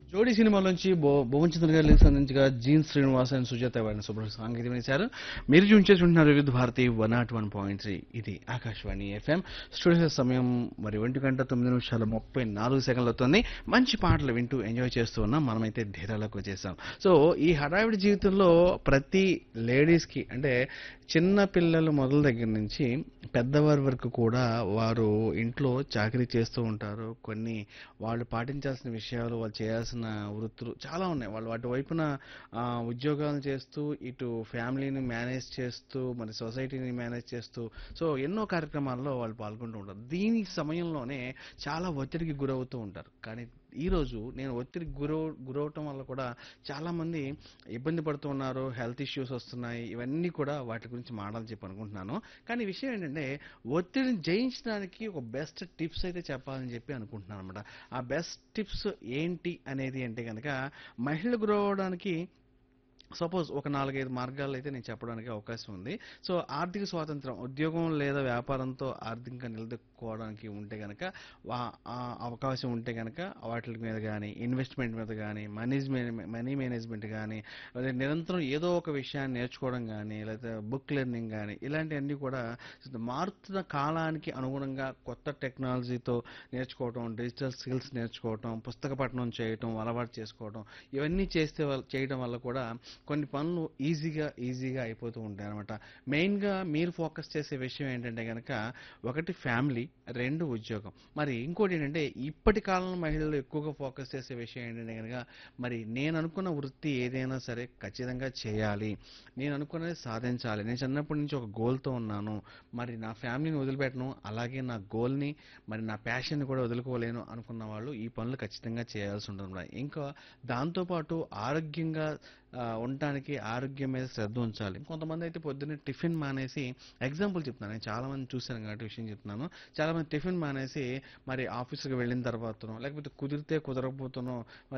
జోడీ సినిమాలోంచి బో భువన్ చంద్ర గారు లిరిక్స్ అందించగా జీన్ శ్రీనివాస్ అండ్ సుజాత వారిని శుభ్ర సాంగీతం వేశారు మీరు చూంచేసుకుంటున్నారు Vividh Bharati one nought one point three ఇది ఆకాశవాణి ఎఫ్ఎం స్టూడియో సమయం మరి ఒంటి గంట తొమ్మిది నిమిషాల ముప్పై నాలుగు సెకండ్లు అవుతుంది మంచి పాటలు వింటూ ఎంజాయ్ చేస్తూ ఉన్నాం మనమైతే ధీరాలకు వచ్చేసాం సో ఈ హడావిడి జీవితంలో ప్రతి లేడీస్కి అంటే చిన్న పిల్లలు మొదల దగ్గర నుంచి పెద్దవారి వరకు కూడా వారు ఇంట్లో చాకరీ చేస్తూ ఉంటారు కొన్ని వాళ్ళు పాటించాల్సిన విషయాలు వాళ్ళు చేయాల్సిన వృత్తులు చాలా ఉన్నాయి వాళ్ళు వాటి వైపున ఆ, ఉద్యోగాలు చేస్తూ ఇటు ఫ్యామిలీని మేనేజ్ చేస్తూ మరి సొసైటీని మేనేజ్ చేస్తూ సో ఎన్నో కార్యక్రమాల్లో వాళ్ళు పాల్గొంటూ ఉంటారు దీని సమయంలోనే చాలా ఒత్తిడికి గురవుతూ ఉంటారు కానీ ఈ రోజు నేను ఒత్తిడికి గురవ గురవటం వల్ల కూడా చాలా మంది ఇబ్బంది పడుతూ ఉన్నారు హెల్త్ ఇష్యూస్ వస్తున్నాయి ఇవన్నీ కూడా వాటి గురించి మాట్లాడాలని చెప్పి అనుకుంటున్నాను కానీ విషయం ఏంటంటే ఒత్తిడిని జయించడానికి ఒక బెస్ట్ టిప్స్ అయితే చెప్పాలని చెప్పి అనుకుంటున్నాను అనమాట ఆ బెస్ట్ టిప్స్ ఏంటి అనేది అంటే కనుక మహిళలు గురవడానికి సపోజ్ ఒక నాలుగైదు మార్గాలు అయితే నేను చెప్పడానికి అవకాశం ఉంది సో ఆర్థిక స్వాతంత్రం ఉద్యోగం లేదా వ్యాపారంతో ఆర్థికంగా నిలదొక్కుకోవడానికి ఉంటే కనుక ఆ అవకాశం ఉంటే కనుక వాటి మీద కానీ ఇన్వెస్ట్మెంట్ మీద కానీ మనీ మనీ మేనేజ్మెంట్ కానీ లేదా నిరంతరం ఏదో ఒక విషయాన్ని నేర్చుకోవడం కానీ లేదా బుక్ లెర్నింగ్ కానీ ఇలాంటివన్నీ కూడా మారుతున్న కాలానికి అనుగుణంగా కొత్త టెక్నాలజీతో నేర్చుకోవటం డిజిటల్ స్కిల్స్ నేర్చుకోవటం పుస్తక పఠనం చేయటం అలవాటు చేసుకోవటం ఇవన్నీ చేస్తే వల్ల- చేయడం వల్ల కూడా కొన్ని పనులు ఈజీగా ఈజీగా అయిపోతూ ఉంటాయి అనమాట మెయిన్గా మీరు ఫోకస్ చేసే విషయం ఏంటంటే కనుక ఒకటి ఫ్యామిలీ రెండు ఉద్యోగం మరి ఇంకోటి ఏంటంటే ఇప్పటి కాలంలో మహిళలు ఎక్కువగా ఫోకస్ చేసే విషయం ఏంటంటే కనుక మరి నేను అనుకున్న వృత్తి ఏదైనా సరే ఖచ్చితంగా చేయాలి నేను అనుకున్నది సాధించాలి నేను చిన్నప్పటి నుంచి ఒక గోల్తో ఉన్నాను మరి నా ఫ్యామిలీని వదిలిపెట్టను అలాగే నా గోల్ని మరి నా ప్యాషన్ని కూడా వదులుకోలేను అనుకున్న వాళ్ళు ఈ పనులు ఖచ్చితంగా చేయాల్సి ఉంటుంది ఇంకా దాంతోపాటు ఆరోగ్యంగా ఆ, ఉండటానికి ఆరోగ్యం మీద శ్రద్ధ ఉంచాలి కొంతమంది అయితే పొద్దున్నే టిఫిన్ మానేసి ఎగ్జాంపుల్ చెప్తున్నాను నేను చాలా మంది చూశాను కాబట్టి విషయం చెప్తున్నాను చాలా మంది టిఫిన్ మానేసి మరి ఆఫీస్కి వెళ్ళిన తర్వాతనో లేకపోతే కుదిరితే కుదరకపోతేనో మరి